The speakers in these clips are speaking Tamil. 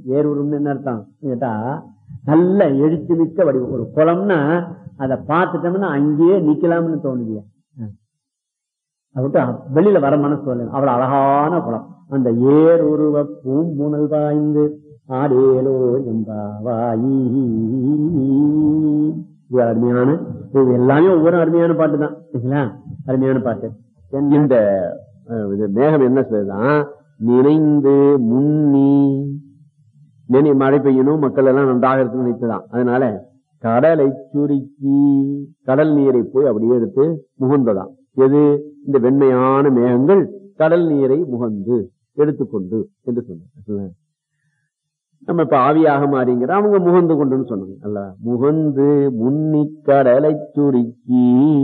ஏர் உருவம்னு என்ன அர்த்தம் கேட்டா நல்ல எழுச்சி மிக்க வடிவம் ஒரு குளம்னா அதை பார்த்துட்டோம்னா அங்கேயே நிக்கலாம்னு தோணுதியா விட்டு வெளியில வர மனசு வரல அவ்வளவு அழகான குளம் அந்த ஏர் உருவ பூம்புணல் பாய்ந்து ஆடேலோ எம்பாவாயி இது அருமையான இது எல்லாமே ஒவ்வொரு அருமையான பாட்டு தான் சரிங்களா அருமையான பாட்டு இந்த அஹ், இது மேகம் என்ன சொல்லுதான் நினைந்து முன்னி நினை மழை பெய்யணும் மக்கள் எல்லாம் நன்றாக இருக்குன்னு நினைத்துதான் அதனால கடலை சுருக்கி கடல் நீரை போய் அப்படியே எடுத்து முகந்ததாம் எது இந்த வெண்மையான மேகங்கள் கடல் நீரை முகந்து எடுத்துக்கொண்டு என்று சொன்னார் நம்ம இப்ப ஆவியாக மாறிங்கிற அவங்க முகந்து கொண்டுன்னு சொன்னாங்க அல்ல முகந்து முன்னி கடலை சுருக்கி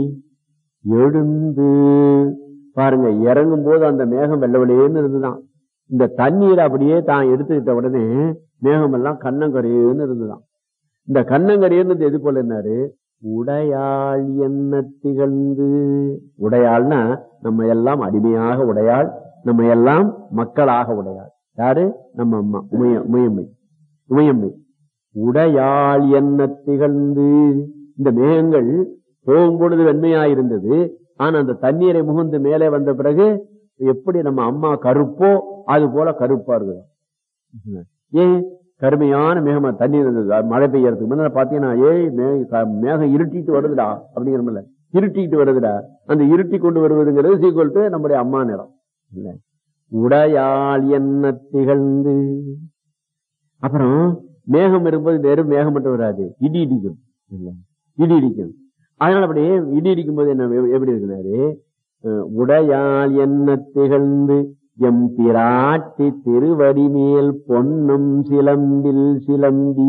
எழுந்து பாருங்க இறங்கும் போது அந்த மேகம் வெள்ள வெளியேன்னு இருந்துதான் இந்த தண்ணீரை அப்படியே தான் எடுத்துக்கிட்ட உடனே மேகம் எல்லாம் கண்ணங்கரையேன்னு இருந்துதான் இந்த கண்ணங்கரையன்னு எது போல என்னாரு உடையாள் என்ன திகழ்ந்து உடையாள்னா நம்ம எல்லாம் அடிமையாக உடையாள் நம்ம எல்லாம் மக்களாக உடையாள் யாரு நம்ம அம்மா உமைய உமையம்மை உமையம்மை உடையாள் என்ன திகழ்ந்து இந்த மேகங்கள் போகும்பொழுது வெண்மையாயிருந்தது ஆனா அந்த தண்ணீரை முகந்து மேலே வந்த பிறகு எப்படி நம்ம அம்மா கருப்போ அது போல கருப்பா இருக்குது ஏன் கருமையான மேகமா தண்ணீர் இருந்தது அது மழை பெய்யறதுக்கு முன்னால பாத்தீங்கன்னா ஏய் மே- க- மேகம் இருட்டிட்டு வருதுடா அப்படிங்கிறோம்ல இருட்டிட்டு வருதுடா அந்த இருட்டி கொண்டு வருவதுங்கிறது சீக்குவல் டு நம்முடைய அம்மா நிறம் இல்ல உடையாள் என்ன திகழ்ந்து அப்புறம் மேகம் இருக்கும்போது வெறும் மேகம் மட்டும் வராது இடி இடிக்கும் இல்ல இடி இடிக்கும் அதனால அப்படியே இடி இடிக்கும் போது என்ன எ- எப்படி இருக்கிறாரு அஹ் உடையாள் என்ன திகழ்ந்து எம் பிராட்டி திருவடி மேல் பொன்னும் சிலம்பில் சிலம்பி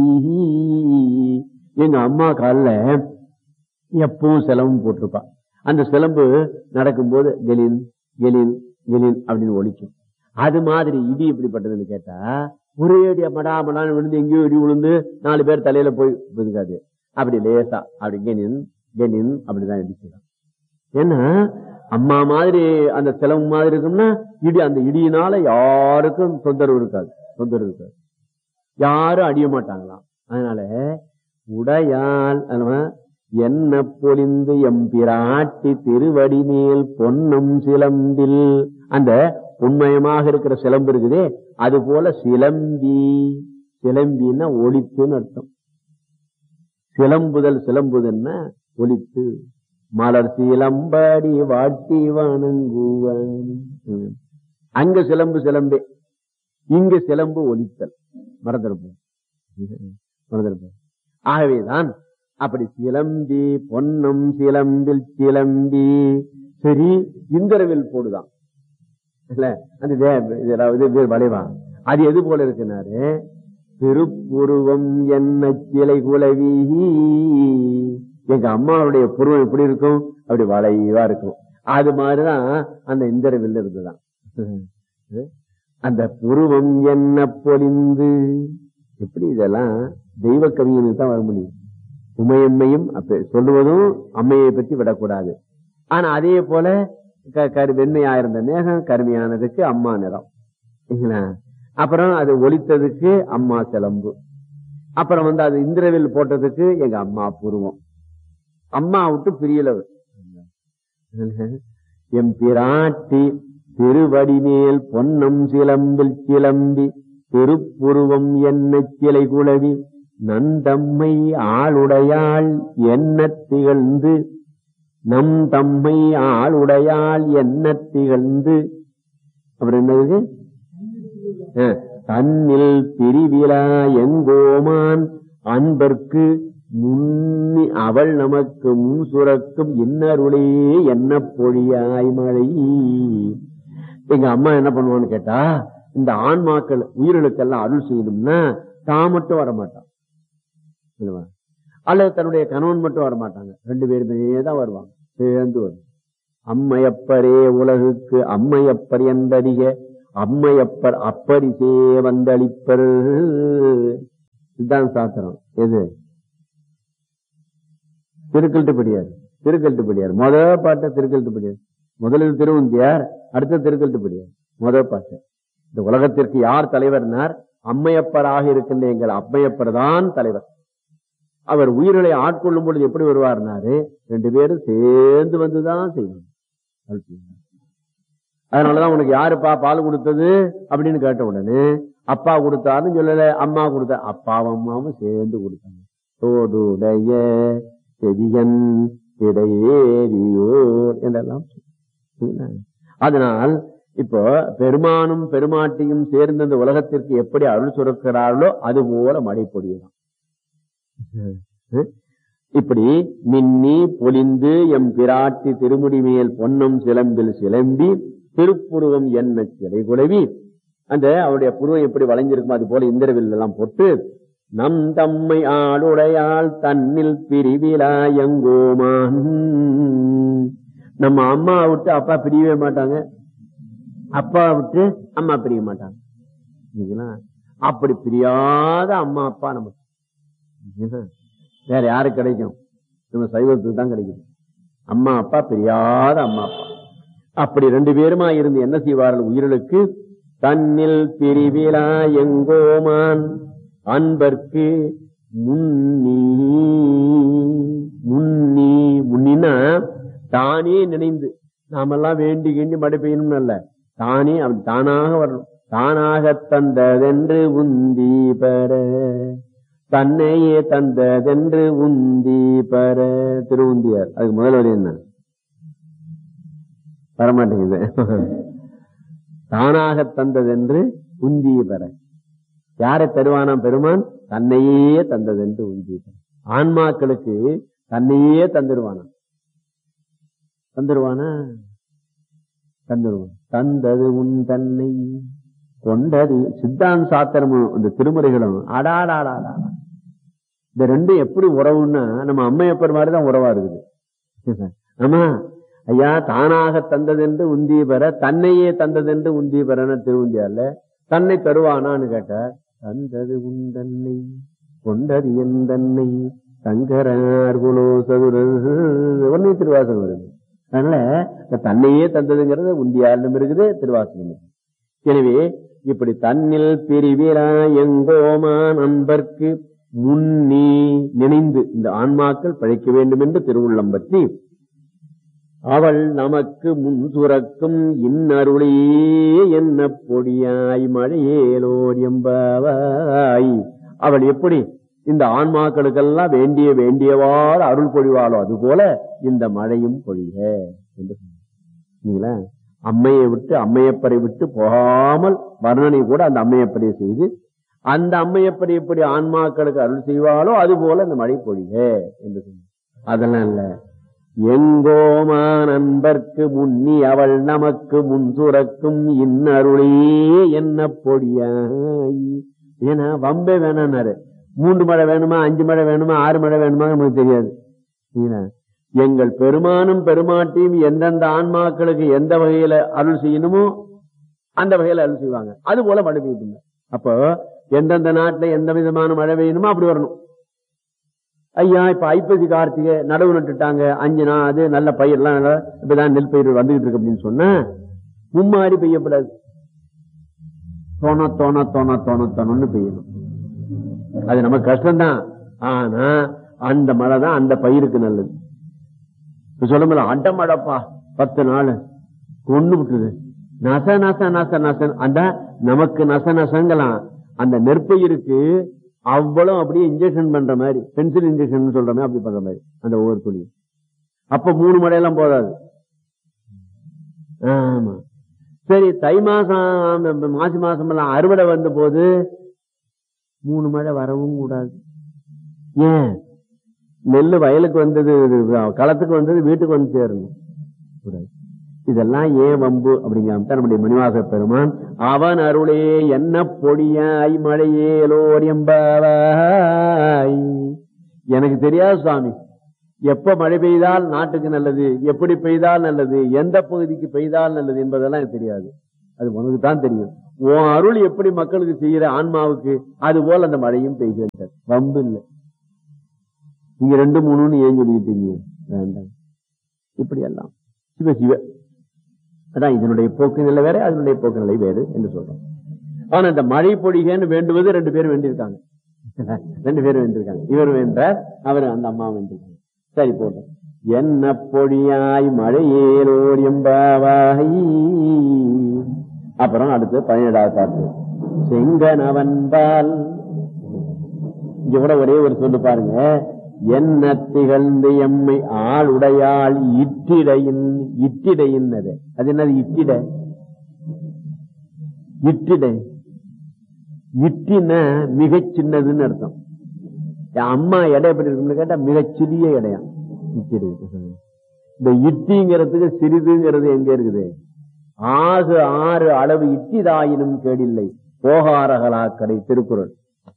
எங்க அம்மா கால்ல எப்பவும் சிலம்பு போட்டிருப்பா அந்த சிலம்பு நடக்கும்போது கெலின் கெலின் கெலின் அப்படின்னு ஒலிக்கும் அது மாதிரி இடி எப்படிப்பட்டதுன்னு கேட்டா ஒரே அடியா மடா மடான்னு விழுந்து எங்கேயோ இடி விழுந்து நாலு பேர் தலையில போய் விழுகாது அப்படி லேசா அப்படி கெனின் கெனின் அப்படிதான் இடிச்சுதான் ஏன்னா அம்மா மாதிரி அந்த சிலம்பு மாதிரி இருக்கும்னா இடி அந்த இடியினால யாருக்கும் தொந்தரவு இருக்காது தொந்தரவு இருக்காது யாரும் அடிய மாட்டாங்களாம் அதனால உடையால் அதனால, என்ன பொழிந்து எம்பிராட்டி திருவடி மேல் பொன்னும் சிலம்பில் அந்த உண்மயமாக இருக்கிற சிலம்பு இருக்குதே அது போல சிலம்பி சிலம்பின்னா ஒலிப்புன்னு அர்த்தம் சிலம்புதல் சிலம்புதல்னா ஒலித்து மலர் சிலம்படி வாட்டி வணங்குவன் ம். அங்க சிலம்பு சிலம்பே இங்க சிலம்பு ஒலித்தல் மறந்துருப்போம் மறந்துருப்போம் ஆகவேதான் அப்படி சிலம்பி பொன்னும் சிலம்பில் சிலம்பி சரி இந்திரவில் போடுதான் இல்ல அந்த வே- இதெல்லாம் இது வேறு வளைவா அது எது போல இருக்குனாரு திருப்புருவம் என்ன சிலை குலவி எங்க அம்மாவுடைய புருவம் எப்படி இருக்கும் அப்படி வளைவா இருக்கும் அது மாதிரிதான் அந்த இந்திரவில் இருந்துதான் அந்த புருவம் என்ன பொலிந்து எப்படி இதெல்லாம் தெய்வ கவியனுக்கு தான் வர முடியும் உமையம்மையும் அப்ப சொல்லுவதும் அம்மையை பற்றி விடக்கூடாது ஆனா அதே போல க- கரு வெண்மையா இருந்த மேகம் கருமையானதுக்கு அம்மா நிறம் சரிங்களா? அப்புறம் அது ஒலித்ததுக்கு அம்மா சிலம்பு அப்புறம் வந்து அது இந்திரவில் போட்டதுக்கு எங்க அம்மா புருவம் அம்மா விட்டு பிரியல அவர். எம் பிராட்டி திருவடி மேல் பொன்னம் சிலம்பில் சிலம்பி திருப்புருவம் என்ன சிலை குலவி நந்தம்மை ஆளுடையாள் என்ன திகழ்ந்து நம் தம்மை ஆளுடையாள் என்ன திகழ்ந்து அப்புறம் என்னது அஹ், தன்னில் பிரிவிலா எங்கோமான் அன்பர்க்கு முன்னி அவள் நமக்கு முன் சுரக்கும் இன்னருளே என்ன பொழியாய் மழை எங்க அம்மா என்ன பண்ணுவான்னு கேட்டா இந்த ஆன்மாக்கள் உயிர்களுக்கெல்லாம் அருள் செய்யணும்னா தான் மட்டும் வரமாட்டான் இல்லவா? அல்லது தன்னுடைய கணவன் மட்டும் வரமாட்டாங்க ரெண்டு பேருமே தான் வருவாங்க சேர்ந்து வரும் அம்மையப்பரே உலகுக்கு அம்மையப்பர் என்றடிக அம்மையப்பர் அப்பரிசே வந்தளிப்பர் இதுதான் சாத்திரம் எது திருக்கல்ட்டுப்படியார் திருக்கல்ட்டுப்படியார் முத பாட்ட திருக்கல்ட்டுப்படியார் முதலில் திருவந்தியார் அடுத்த திருக்கல்ட்டுப்படியார் முத பாட்டு இந்த உலகத்திற்கு யார் தலைவர்னார் அம்மையப்பராக இருக்கின்ற எங்கள் அம்மையப்பர் தான் தலைவர் அவர் உயிர்களை ஆட்கொள்ளும் பொழுது எப்படி வருவார்னாரு ரெண்டு பேரும் சேர்ந்து வந்துதான் செய்வாங்க அப்படி செய்வாங்க. அதனாலதான் உனக்கு யாருப்பா பால் கொடுத்தது அப்படின்னு கேட்ட உடனே அப்பா கொடுத்தாருன்னு சொல்லல அம்மா கொடுத்தா அப்பாவும் அம்மாவும் சேர்ந்து கொடுத்தாங்க தோடுடைய செவியன் இடையேறியோர் என்றெல்லாம் சொல்லுங்க. அதனால் இப்போ பெருமானும் பெருமாட்டியும் சேர்ந்து இந்த உலகத்திற்கு எப்படி அருள் சுரக்கிறார்களோ அது போல மழை பொழியலாம் இப்படி மின்னி பொலிந்து எம் பிராட்டி திருமுடி மேல் பொன்னம் சிலம்பில் சிலம்பி திருப்புருவம் என்ன சிலை குலவி அந்த அவருடைய புருவம் எப்படி வளைஞ்சிருக்கும் அது போல இந்திரவில் எல்லாம் போட்டு நம் தம்மை ஆளுடையாள் தன்னில் பிரிவிலா எங்கோமான் நம்ம அம்மா விட்டு அப்பா பிரியவே மாட்டாங்க அப்பா விட்டு அம்மா பிரிய மாட்டாங்க சரிங்களா? அப்படி பிரியாத அம்மா அப்பா நமக்கு சரிங்களா? வேற யாருக்கு கிடைக்கும் நம்ம சைவத்துக்கு தான் கிடைக்கும் அம்மா அப்பா பிரியாத அம்மா அப்பா அப்படி ரெண்டு பேருமா இருந்து என்ன செய்வார்கள் உயிர்களுக்கு தன்னில் பிரிவிலா எங்கோமான் அன்பர்க்கு முன்னி முன்னி முன்னினா தானே நினைந்து நாமெல்லாம் வேண்டி கிண்டி மழை பெய்யணும்னு அல்ல தானே அவன் தானாக வரணும் தானாக தந்ததென்று உந்தி பெற தன்னையே தந்ததென்று உந்தி பெற திருவுந்தியார் அதுக்கு முதல் வரி என்ன வரமாட்டேங்குது தானாக தந்ததென்று உந்தி பெற யாரை தருவானாம் பெருமான் தன்னையே தந்ததென்று உந்தி பெற ஆன்மாக்களுக்கு தன்னையே தந்துடுவானாம் தந்துடுவானா தந்துடுவான் தந்தது உன் தன்னை கொண்டது சித்தாந்த சாத்திரமும் இந்த திருமுறைகளும் அடாடாடாடா இந்த ரெண்டும் எப்படி உறவுன்னா நம்ம அம்மையப்பர் மாதிரி தான் உறவா இருக்குது ஆமா ஐயா தானாக தந்ததென்று உந்தி பெற தன்னையே தந்ததென்று உந்தி பெறன திருவுந்தியால தன்னை தருவானான்னு கேட்டார் தந்தது உன் தன்னை கொண்டது என் தன்னை சங்கரார் குலோ சதுர ஒன்னே திருவாசகம் வருது அதனால இந்த தன்னையே தந்ததுங்கிறது உந்தியாலும் இருக்குது திருவாசகம் இருக்குது. எனவே இப்படி தன்னில் பிரிவிரா எங்கோமா நண்பர்க்கு முன்னி நினைந்து இந்த ஆன்மாக்கள் பழைக்க வேண்டும் என்று திருவுள்ளம் பற்றி அவள் நமக்கு முன் சுரக்கும் இன்னருளே என்ன பொடியாய் மழையேலோர் எம்பாவாய் அவள் எப்படி இந்த ஆன்மாக்களுக்கெல்லாம் வேண்டிய வேண்டியவாறு அருள் பொழிவாளோ அதுபோல இந்த மழையும் பொழிக என்று சொன்னார். சரிங்களா? அம்மையை விட்டு அம்மையப்பரை விட்டு போகாமல் வர்ணனை கூட அந்த அம்மையப்பரை செய்து அந்த அம்மையப்பரை எப்படி ஆன்மாக்களுக்கு அருள் செய்வாளோ அது போல இந்த மழை பொழிக என்று சொன்னார். அதெல்லாம் இல்ல எங்கோமா நண்பர்க்கு முன்னி அவள் நமக்கு முன் சுரக்கும் இன்னருளே என்ன பொடியாய் ஏன்னா வம்பே வேணான்னாரு மூன்று மழை வேணுமா அஞ்சு மழை வேணுமா ஆறு மழை வேணுமா நமக்கு தெரியாது சரிங்களா? எங்கள் பெருமானும் பெருமாட்டியும் எந்தெந்த ஆன்மாக்களுக்கு எந்த வகையில அருள் செய்யணுமோ அந்த வகையில அருள் செய்வாங்க அது போல மழை பெய்யுதுங்க அப்போ எந்தெந்த நாட்டுல எந்த விதமான மழை பெய்யணுமோ அப்படி வரணும் ஐயா இப்ப ஐப்பசி கார்த்திகை நடவு நட்டுட்டாங்க அஞ்சு நாள் அது நல்ல பயிர்லாம் நல்லா இப்பதான் நெல் பயிர் வந்துகிட்டு இருக்கு அப்படின்னு சொன்னா மும்மாறி பெய்யப்படாது தோண தோண தோண தோண தோணன்னு பெய்யணும் அது நமக்கு கஷ்டம்தான் ஆனா அந்த மழை தான் அந்த பயிருக்கு நல்லது இப்ப சொல்ல முடியல அண்ட மழைப்பா பத்து நாள் கொண்டு விட்டுது நச நச நச நசன் அந்த நமக்கு நச நசங்கலாம் அந்த நெற்பயிருக்கு அவ்வளவு அப்படியே இன்ஜெக்ஷன் பண்ற மாதிரி பென்சில் இன்ஜெக்ஷன் சொல்ற மாதிரி அப்படி பண்ற மாதிரி அந்த ஒவ்வொரு துணி அப்ப மூணு மழையெல்லாம் போதாது ஆமா சரி தை மாசம் மாசி மாசம் எல்லாம் அறுவடை வந்த போது மூணு மழை வரவும் கூடாது ஏன் நெல்லு வயலுக்கு வந்தது இது களத்துக்கு வந்தது வீட்டுக்கு வந்து சேரணும் கூடாது இதெல்லாம் ஏன் வம்பு அப்படிங்காம நம்முடைய மணிவாச பெருமான் அவன் அருளே என்ன பொடியாய் மழையேலோர் எம்பாவாய் எனக்கு தெரியாது சுவாமி எப்ப மழை பெய்தால் நாட்டுக்கு நல்லது எப்படி பெய்தால் நல்லது எந்த பகுதிக்கு பெய்தால் நல்லது என்பதெல்லாம் எனக்கு தெரியாது அது உனக்கு தான் தெரியும் உன் அருள் எப்படி மக்களுக்கு செய்யற ஆன்மாவுக்கு அது போல அந்த மழையும் பெய்கின்றது வம்பு இல்லை நீங்க ரெண்டு மூணுன்னு ஏன் சொல்லிட்டீங்க வேண்டாம் இப்படி எல்லாம் சிவ சிவ அதான் இதனுடைய போக்கு நிலை வேற அதனுடைய போக்கு நிலை வேறு என்று சொல்றோம் ஆனா இந்த மழை பொழிகன்னு வேண்டுவது ரெண்டு பேரும் வேண்டியிருக்காங்க ரெண்டு பேரும் வேண்டியிருக்காங்க இவர் வேண்டார் அவர் அந்த அம்மா வேண்டியிருக்காங்க சரி போட்டோம் என்ன பொழியாய் மழையேலோர் எம்பாவாய் அப்புறம் அடுத்து பதினேழாவது பாட்டு செங்கனவன்பால் இங்க கூட ஒரே ஒரு சொல்லு பாருங்க என்ன திகழ்ந்து எம்மை ஆளுடையாள் இட்டிடையின் இட்டிடையின் அது அது என்னது இட்டிட இட்டிடை இட்டின மிகச் சின்னதுன்னு அர்த்தம் என் அம்மா எடை எப்படி இருக்குன்னு கேட்டா மிகச்சிறிய இடையாம் இட்டிடை இந்த இட்டிங்கிறதுக்கு சிறிதுங்கிறது எங்க இருக்குது ஆகு ஆறு அளவு இட்டிதாயினும் கேடில்லை போகாரகலாக்கடை திருக்குறள்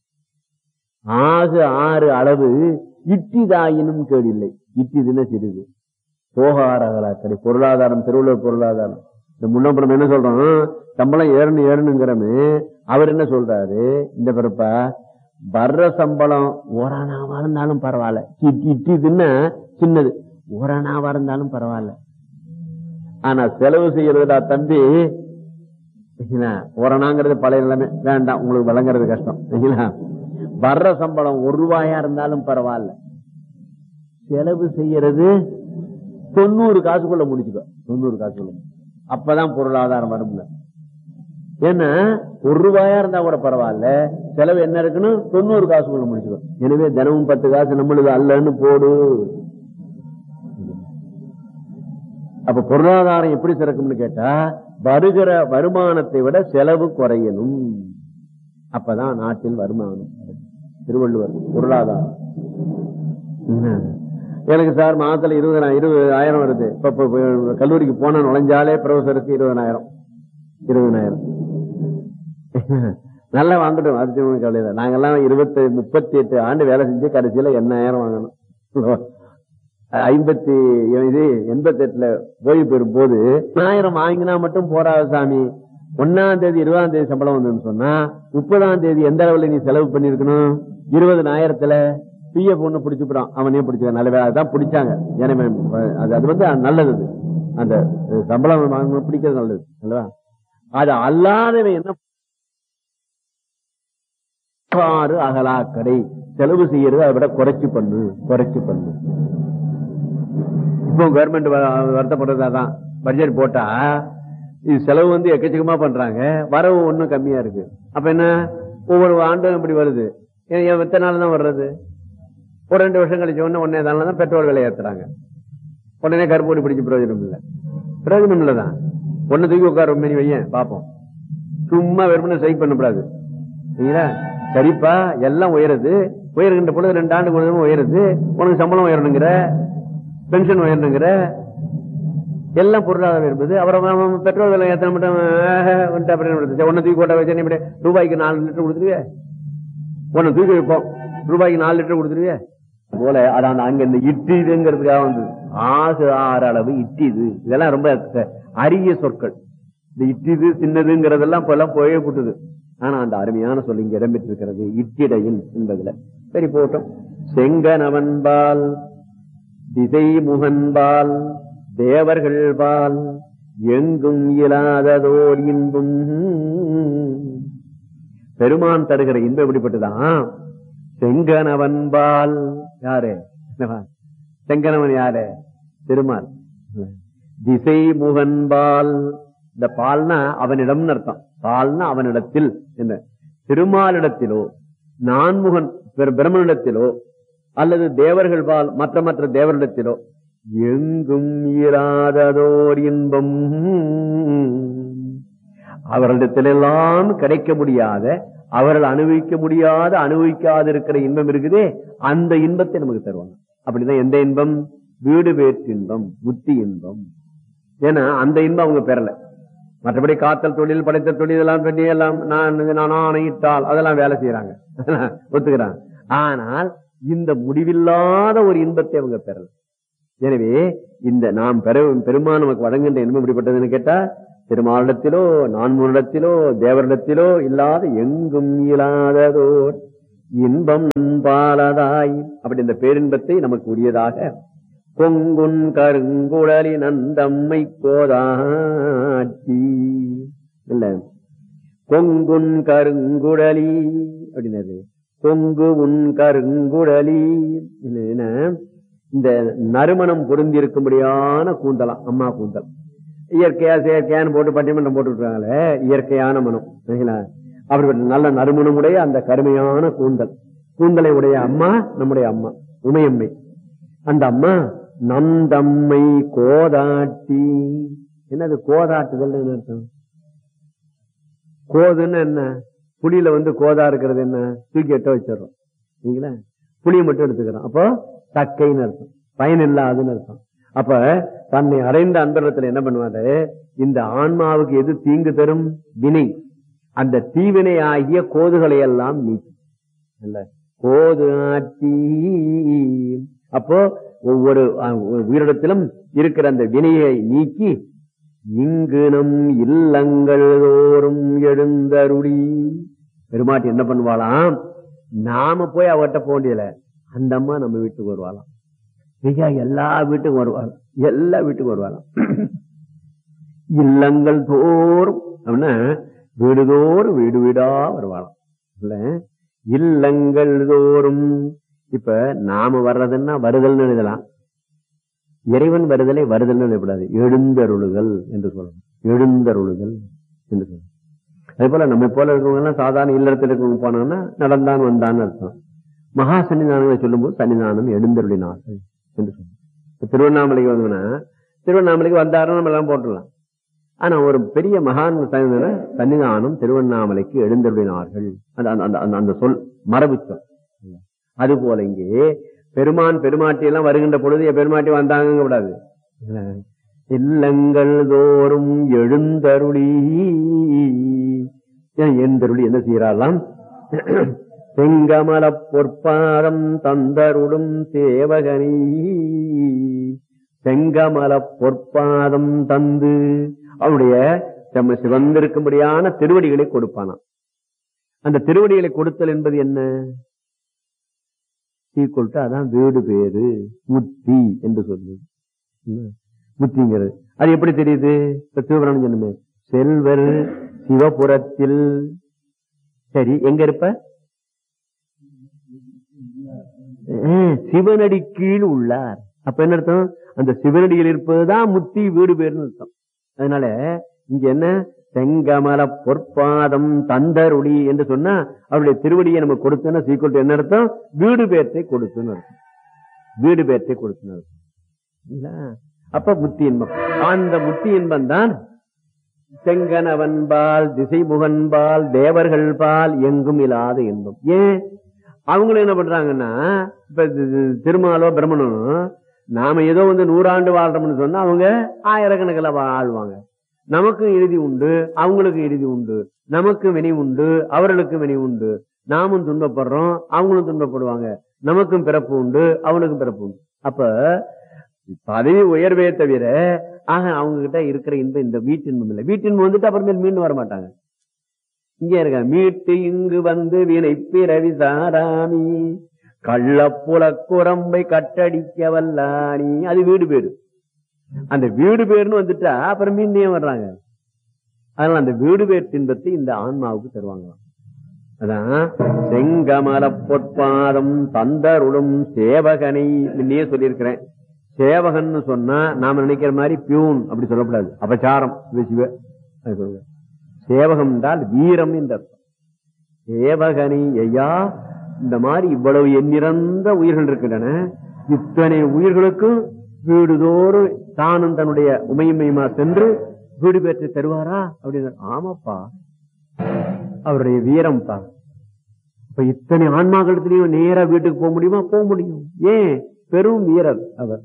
ஆகு ஆறு அளவு இட்டிதாயினும் கேடில்லை இட்டிதுன்னு சிறிது போகாரகலாக்கடை பொருளாதாரம் திருவள்ளுவர் பொருளாதாரம் இந்த முன்னப்புறம் என்ன சொல்றோம் சம்பளம் ஏறணும் ஏறணுங்கிறமே அவர் என்ன சொல்றாரு இந்த பிறப்பா வர்ற சம்பளம் ஓரானாவா இருந்தாலும் பரவாயில்ல இட்டி இட்டிதுன்னா சின்னது ஓரானாவா இருந்தாலும் பரவாயில்ல ஆனா செலவு செய்யறதுடா தம்பி சரிங்களா? ஓரணாங்கிறது பழைய நிலைமை வேண்டாம் உங்களுக்கு வழங்குறது கஷ்டம் சரிங்களா? வர்ற சம்பளம் ஒரு ரூபாயா இருந்தாலும் பரவாயில்ல செலவு செய்யறது தொண்ணூறு காசுக்குள்ள முடிச்சுக்கோ தொண்ணூறு காசுக்குள்ள அப்பதான் பொருளாதாரம் வரும்ல ஏன்னா ஒரு ரூபாயா இருந்தா கூட பரவாயில்ல செலவு என்ன இருக்கணும் தொண்ணூறு காசுக்குள்ள முடிச்சுக்கோ எனவே தினமும் பத்து காசு நம்மளுக்கு அல்லன்னு போடு அப்ப பொருளாதாரம் எப்படி சிறக்கும்னு கேட்டா வருகிற வருமானத்தை விட செலவு குறையணும் அப்பதான் நாட்டில் வருமானம் திருவள்ளுவர் பொருளாதாரம் என்ன? எனக்கு சார் மாதத்துல இருபதாயிரம் இருபதாயிரம் வருது இப்ப இப்ப இப்ப கல்லூரிக்கு போன நுழைஞ்சாலே ப்ரொஃபசருக்கு இருபதாயிரம் இருபதாயிரம் நல்லா வாங்கட்டும் அது ஒண்ணும் கவலை இல்லை நாங்கெல்லாம் இருபத்தி முப்பத்தி எட்டு ஆண்டு வேலை செஞ்சு கடைசியில எண்ணாயிரம் வாங்கணும் ஐம்பத்தி இது எண்பத்தி எட்டுல ஓய்வு பெறும் போது ஆயிரம் வாங்கினா மட்டும் போறாது சாமி ஒன்னாம் தேதி இருபதாம் தேதி சம்பளம் வந்ததுன்னு சொன்னா முப்பதாம் தேதி எந்த அளவுல நீ செலவு பண்ணிருக்கணும் இருபதாயிரத்துல பிஎஃப் ஒண்ணு பிடிச்சுப்படான் அவனே பிடிச்ச நல்ல வேலை அதான் பிடிச்சாங்க எனவே அது அது வந்து நல்லது அது. அந்த சம்பளம் வாங்கணும் பிடிக்கிறது நல்லது அல்லவா அது அல்லாதவன் என்ன ஆறு அகலாக்கடை செலவு செய்யறது அதை விட குறைச்சு பண்ணு குறைச்சு பண்ணு இப்போ கவர்மெண்ட் வருத்தப்படுறது அதான் பட்ஜெட் போட்டா இது செலவு வந்து எக்கச்சக்கமா பண்றாங்க வரவு ஒண்ணும் கம்மியா இருக்கு அப்ப என்ன ஒவ்வொரு ஆண்டும் இப்படி வருது ஏன் ஏன் எத்தனை நாள் தான் வர்றது ஒரு ரெண்டு வருஷம் கழிச்ச உடனே ஒன்னே நாள் தான் பெட்ரோல் விலை ஏத்துறாங்க உடனே கருப்பூடி பிடிச்சு பிரயோஜனம் இல்ல பிரயோஜனம் இல்லதான் ஒண்ணு தூக்கி உட்கார ரொம்ப வையன் பாப்போம் சும்மா வெறுமனே சைக் பண்ணக்கூடாது சரிங்களா சரிப்பா எல்லாம் உயருது உயர்கின்ற பொழுது ரெண்டு ஆண்டுக்கு ஒரு தடவை உயருது உனக்கு சம்பளம் உயரணுங்கிற பென்ஷன் உயரணுங்கிற எல்லாம் பொருளாதாரம் இருப்பது அப்புறம் அவன் பெட்ரோல் விலை ஏற்ற மட்டும் ஆஹ், வந்துட்டு அப்படின்னு ஒன்னு தூக்கி கோட்டை வச்சு நீ இப்படி ரூபாய்க்கு நாலு லிட்டர் கொடுத்துருவிய ஒன்னு தூக்கி வைப்போம் ரூபாய்க்கு நாலு லிட்டர் கொடுத்துருவிய போல அதான் அங்க இந்த இட்டிதுங்கிறதுக்காக வந்தது ஆசு ஆறு அளவு இட்டிது இதெல்லாம் ரொம்ப க- அரிய சொற்கள் இந்த இட்டிது சின்னதுங்கிறதெல்லாம் இப்ப எல்லாம் போயே கூட்டுது ஆனா அந்த அருமையான சொல் இங்க இடம்பெற்றிருக்கிறது இட்டிடையின் என்பதுல சரி போட்டோம் செங்கனவன்பால் திசை முகன்பால் தேவர்கள்பால் எங்கும் இயலாததோர் இன்பும் பெருமான் தருகிற இன்பம் எப்படிப்பட்டதான் செங்கனவன்பால் யாரு என்னவா? செங்கனவன் யாரு திருமால் திசை முகன்பால் இந்த பால்னா அவனிடம்னு அர்த்தம் பால்னா அவனிடத்தில் என்ன திருமாலிடத்திலோ நான்முகன் பிர- பிரம்மனிடத்திலோ அல்லது தேவர்கள் பால் மற்ற மற்ற தேவரிடத்திலோ எங்கும் இராததோர் இன்பம் அவர்களிடத்திலெல்லாம் கிடைக்க முடியாத அவர்கள் அனுபவிக்க முடியாத அனுபவிக்காதிருக்கிற இன்பம் இருக்குதே அந்த இன்பத்தை நமக்கு தருவாங்க அப்படிதான் எந்த இன்பம் வீடு வேற்று இன்பம் முத்தி இன்பம் ஏன்னா அந்த இன்பம் அவங்க பெறல மற்றபடி காத்தல் தொழில் படைத்த தொழில் இதெல்லாம் பண்ணி எல்லாம் நான் நான் ஆணையிட்டால் அதெல்லாம் வேலை செய்யறாங்க ஒத்துக்கிறாங்க ஆனால் இந்த முடிவில்லாத ஒரு இன்பத்தை அவங்க பெறல எனவே இந்த நாம் பெற பெருமான் நமக்கு வழங்குகின்ற இன்பம் எப்படிப்பட்டதுன்னு கேட்டா திருமாலிடத்திலோ நான்முனிடத்திலோ தேவரிடத்திலோ இல்லாத எங்கும் இல்லாததோர் இன்பம் பாலதாய் அப்படி இந்த பேரின்பத்தை நமக்கு உரியதாக பொங்குன் கருங்குழலி நந்தம்மை கோதாட்சி இல்ல கொங்குன் கருங்குடலி அப்படின்னாரு கொங்கு உன் கருங்குடலி என்ன இந்த நறுமணம் பொருந்தி இருக்கும்படியான கூந்தலாம் அம்மா கூந்தல் இயற்கையா செயற்கையான்னு போட்டு பட்டிமன்றம் போட்டு விட்டுறாங்களே இயற்கையான மனம் சரிங்களா அப்படிப்பட்ட நல்ல நறுமணமுடைய அந்த கருமையான கூந்தல் கூந்தலை உடைய அம்மா நம்முடைய அம்மா உமையம்மை அந்த அம்மா நந்தம்மை கோதாட்டி என்னது கோதாட்டுதல் அர்த்தம் கோதுன்னு என்ன புளியில வந்து கோதா இருக்கிறது என்ன தூக்கி எட்ட வச்சிடறோம் சரிங்களா புளியை மட்டும் எடுத்துக்கிறோம் அப்போ தக்கைன்னு அர்த்தம் பயன் இல்லாதுன்னு அர்த்தம் அப்ப தன்னை அடைந்த அந்தரத்துல என்ன பண்ணுவாரு இந்த ஆன்மாவுக்கு எது தீங்கு தரும் வினை அந்த தீவினை ஆகிய கோதுகளை எல்லாம் நீக்கி இல்ல கோது ஆட்டி அப்போ ஒவ்வொரு அஹ், உயிரிடத்திலும் இருக்கிற அந்த வினையை நீக்கி இங்கு நம் இல்லங்கள் தோறும் எழுந்தருளி பெருமாட்டி என்ன பண்ணுவாளாம் நாம போய் அவட்ட போக வேண்டியல அந்த அம்மா நம்ம வீட்டுக்கு வருவாளாம் ஐயா எல்லா வீட்டுக்கும் வருவாள் எல்லா வீட்டுக்கும் வருவாளாம் இல்லங்கள் தோறும் அப்படின்னா வீடுதோறும் வீடு வீடா வருவாளாம் இல்ல இல்லங்கள் தோறும் இப்ப நாம வர்றதுன்னா வருதல்னு எழுதலாம் இறைவன் வருதலை வருதல்னு எழுதக்கூடாது எழுந்தருளுதல் என்று சொல்லணும் எழுந்தருளுதல் என்று சொல்லணும் அதே போல நம்ம போல இருக்கவங்க எல்லாம் சாதாரண இல்லறத்தில் இருக்கவங்க போனாங்கன்னா நடந்தான் வந்தான்னு அர்த்தம் மகா சன்னிதானங்களை சொல்லும்போது சன்னிதானம் எழுந்தருளினார்கள் என்று சொல்லணும் இப்ப திருவண்ணாமலைக்கு வந்தோம்னா திருவண்ணாமலைக்கு வந்தாருன்னு நம்ம எல்லாம் போட்டுடலாம் ஆனா ஒரு பெரிய மகான் சன்னிதான சன்னிதானம் திருவண்ணாமலைக்கு எழுந்தருளினார்கள் அந்த அந்த- அந்த அந்த- அந்த சொல் மரபு சொல் அது போல இங்கே பெருமான் பெருமாட்டி எல்லாம் வருகின்ற பொழுது என் பெருமாட்டி வந்தாங்க கூடாது இல்லங்கள் தோறும் எழுந்தருளி ஏன் எழுந்தருளி என்ன செய்யறாளாம் செங்கமல பொற்பாதம் தந்தருடும் சேவகனி செங்கமல பொற்பாதம் தந்து அவருடைய செம்ம சிவந்திருக்கும்படியான திருவடிகளை கொடுப்பானாம் அந்த திருவடிகளை கொடுத்தல் என்பது என்ன ஈக்குவல் அதான் வீடு பேரு முத்தி என்று சொல்லுது ம். முத்திங்கிறது அது எப்படி தெரியுது இப்ப சிவபுராணம் சொன்னமே செல்வர் சிவபுரத்தில் சரி எங்க இருப்ப அஹ், சிவனடி கீழ் உள்ளார் அப்ப என்ன அர்த்தம் அந்த சிவனடியில் இருப்பதுதான் முத்தி வீடு பேருன்னு அர்த்தம் அதனால இங்க என்ன செங்கமல பொற்பாதம் தந்தருளி என்று சொன்னா அவருடைய திருவடியை நம்ம கொடுத்தோன்னா சீக்கிரம் என்ன அர்த்தம் வீடு பேர்த்தை கொடுத்துன்னு அர்த்தம் வீடு பேர்த்தை கொடுத்துன்னு அர்த்தம் இல்ல? அப்ப முத்தி இன்பம் அந்த முத்தி இன்பம் தான் செங்கனவன்பால் திசைமுகன்பால் தேவர்கள் பால் எங்கும் இல்லாத இன்பம் ஏன் அவங்களும் என்ன பண்றாங்கன்னா இப்ப தி- தி- திருமாலோ பிரம்மனோ நாம ஏதோ வந்து நூறாண்டு வாழ்றோம்னு சொன்னா அவங்க ஆயிரக்கணக்கில் வாழ்வாங்க நமக்கும் இறுதி உண்டு அவங்களுக்கும் இறுதி உண்டு நமக்கு வினை உண்டு அவர்களுக்கு வினை உண்டு நாமும் துன்பப்படுறோம் அவங்களும் துன்பப்படுவாங்க நமக்கும் பிறப்பு உண்டு அவனுக்கும் பிறப்பு உண்டு அப்ப பதவி உயர்வே தவிர ஆக அவங்க கிட்ட இருக்கிற இன்பம் இந்த வீட்டின்பம் இல்லை வீட்டின்பம் வந்துட்டு அப்புறமேல் மீண்டும் வர மாட்டாங்க இங்க இருக்க மீட்டு இங்கு வந்து வினை பிறவி சாராணி கள்ளப்புல குரம்பை கட்டடிக்க வல்லாணி அது வீடு பேரு அந்த வீடு பேருன்னு வந்துட்டா அப்புறம் மீண்டும் ஏன் வர்றாங்க அதனால அந்த வீடு பேர் தின்பத்தை இந்த ஆன்மாவுக்கு தருவாங்களாம் அதான் செங்கமல பொற்பாதம் தந்தருளும் சேவகனை முன்னே சொல்லியிருக்கிறேன் சேவகன்னு சொன்னா நாம நினைக்கிற மாதிரி பியூன் அப்படி சொல்லக்கூடாது அபச்சாரம் சிவ சிவ அது சொல்லுங்க. சேவகம் என்றால் வீரம் என்ற அர்த்தம் சேவகனை ஐயா இந்த மாதிரி இவ்வளவு எண்ணிறந்த உயிர்கள் இருக்கின்றன இத்தனை உயிர்களுக்கும் வீடுதோறும் தானும் தன்னுடைய உமையுமையுமா சென்று வீடு பெற்று தருவாரா அப்படின்னு ஆமாப்பா அவருடைய வீரம்ப்பா இப்ப இத்தனை ஆன்மாக்களத்திலையும் நேரா வீட்டுக்கு போக முடியுமா போக முடியும் ஏன் பெரும் வீரர் அவர்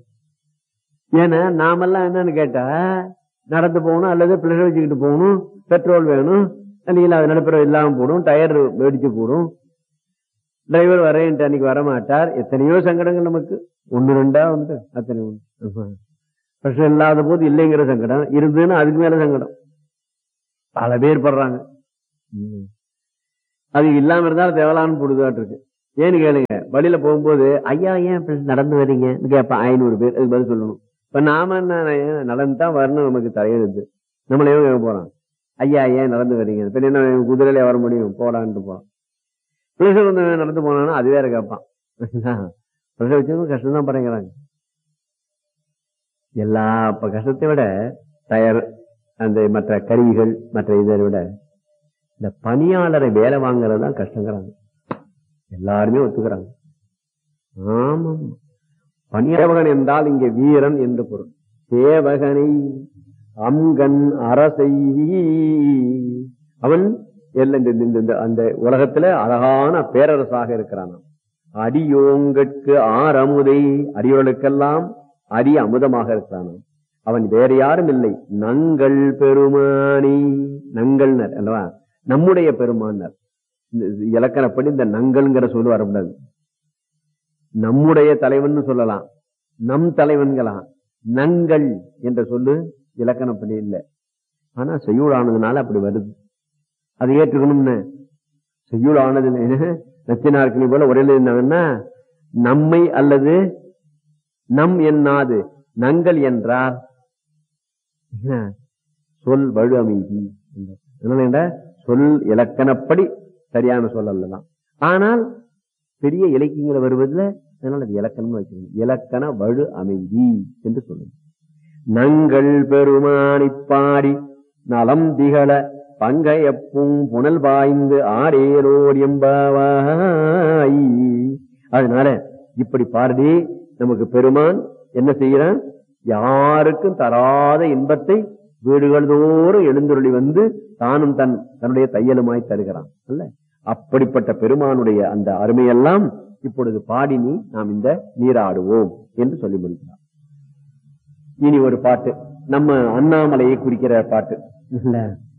ஏன்னா நாமெல்லாம் என்னன்னு கேட்டா நடந்து போகணும் அல்லது பிள்ளைகள் வச்சுக்கிட்டு போகணும் பெட்ரோல் வேணும் இல்லைங்களா அது நடுப்புற இல்லாம போடும் டயர் வெடிச்சு போடும் டிரைவர் வரேன்ட்டு அன்னைக்கு வர மாட்டார் எத்தனையோ சங்கடங்கள் நமக்கு ஒன்னு ரெண்டா உண்டு அத்தனை உண்டு பிரச்சனை இல்லாத போது இல்லைங்கிற சங்கடம் இருந்ததுன்னா அதுக்கு மேல சங்கடம் பல பேர் படுறாங்க ம். அது இல்லாம இருந்தாலும் தேவலான்னு போடுதாட்டு இருக்கு ஏன்னு கேளுங்க வழியில போகும்போது ஐயா ஏன் இப்படி நடந்து வர்றீங்க கேப்ப ஐநூறு பேர் அதுக்கு பதில் சொல்லணும் இப்ப நாம என்ன ஏன் நடந்து தான் வரணும் நமக்கு தலையெழுத்து நம்மளே கேட்க போறோம் ஐயா ஏன் நடந்து வரீங்க பின்ன என்ன குதிரையில வர முடியும் போடான்ட்டு போறான் பிரஷர் வந்து நடந்து போனான்னா அது வேற கேட்பான் பிரஷர் வச்சவங்க கஷ்டம் தான் பறங்கிறாங்க எல்லா இப்ப கஷ்டத்தை விட டயர் அந்த மற்ற கருவிகள் மற்ற இதை விட இந்த பணியாளரை வேலை வாங்குறது தான் கஷ்டங்கிறாங்க எல்லாருமே ஒத்துக்கிறாங்க ஆமா பணியாளன் என்றால் இங்கே வீரன் என்று பொருள் சேவகனை அங்கன் அரசை அவன் எல்லாம் இந்த- இந்த- இந்த- அந்த உலகத்துல அழகான பேரரசாக இருக்கிறான் அடியோங்கட்கு ஆரமுதை அடியோர்களுக்கெல்லாம் அடி அமுதமாக இருக்கிறான் அவன் வேற யாரும் இல்லை நங்கள் பெருமானி நங்கள்னர் அல்லவா நம்முடைய பெருமானர் இந்த இலக்கணப்படி இந்த நங்கள்ங்கிற சொல்லு வரக்கூடாது நம்முடைய தலைவன் சொல்லலாம் நம் தலைவன்களாம் நங்கள் என்ற சொல்லு இலக்கணப்படி இல்லை ஆனா செய்யுளானதுனால அப்படி வருது அதை ஏற்றுக்கணும்னு செய்யுளானது நச்சினார்கினி போல ஒரே இருந்தாங்கன்னா நம்மை அல்லது நம் என்னாது நங்கள் என்றால் என்ன? சொல் வழு அமைதி என்றார். அதனால என்ன? சொல் இலக்கணப்படி சரியான சொல் அல்லதான் ஆனால் பெரிய இலக்கியங்களை வருவதில் அதனால அது இலக்கணம் வைக்கணும் இலக்கண வழு அமைதி என்று சொல்லுங்க நங்கள் பெருமானிப் பாடி நலம் திகழ பங்கையப்பும் புனல் பாய்ந்து ஆடேரோர் எம்பாவாய் அதனால இப்படி பாரதி நமக்கு பெருமான் என்ன செய்யறான் யாருக்கும் தராத இன்பத்தை வீடுகள் தோறும் எழுந்துருளி வந்து தானும் தன் தன்னுடைய தையலுமாய் தருகிறான் அல்ல அப்படிப்பட்ட பெருமானுடைய அந்த அருமையெல்லாம் இப்பொழுது பாடினி நாம் இந்த நீராடுவோம் என்று சொல்லி முடிக்கிறார் இனி ஒரு பாட்டு நம்ம அண்ணாமலையை குறிக்கிற பாட்டு இல்ல